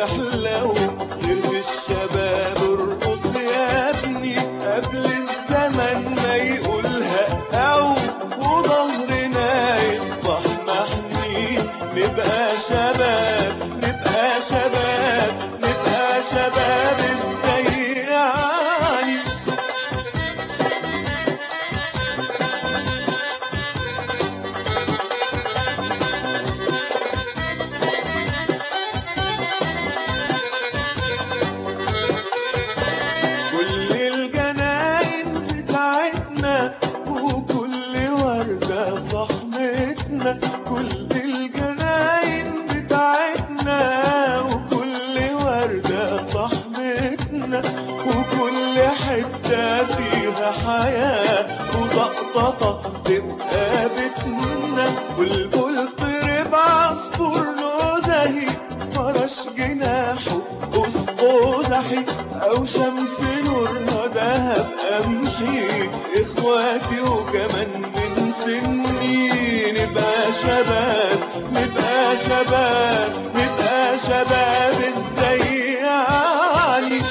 تحلو غير في الشباب ارقص يا ابني قبل الزمن ما يقولها او وظهرنا يصبح محني نبقى شباب نبقى شباب نبقى شباب ازاي يعني كل الجناين بتاعتنا وكل وردة صحنتنا كل الجناين بتاعتنا وكل وردة صحنتنا وكل حتة فيها حياة وطقطقة تبقى بيتنا والبلطر بعصفور له زهي فرش جناحه قوس قزحي او شمس نورها دهب قمحي اخواتي وكمان من سني نبقى شباب نبقى شباب نبقى شباب ازاي يعني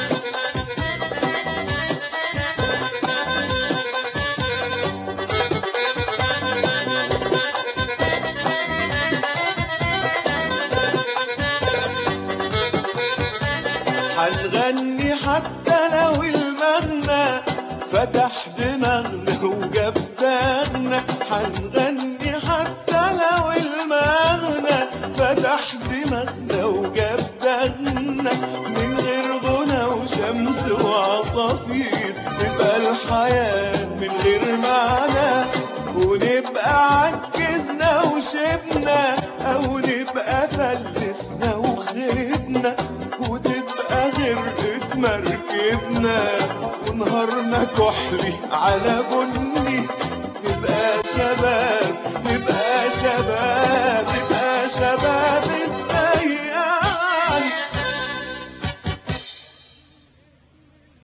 هنغني حتى لو المغنى فتح دماغنا وجاب دماغنا هنغني حتى لو المغنى فتح دماغنا وجاب دماغنا من غير غنى وشمس وعصافير تبقى الحياة من غير معنى ونبقى عجزنا وشبنا او نبقى فلسنا وخربنا وتبقى غرقة مركبنا ونهارنا كحلي على بني نبقى شباب نبقى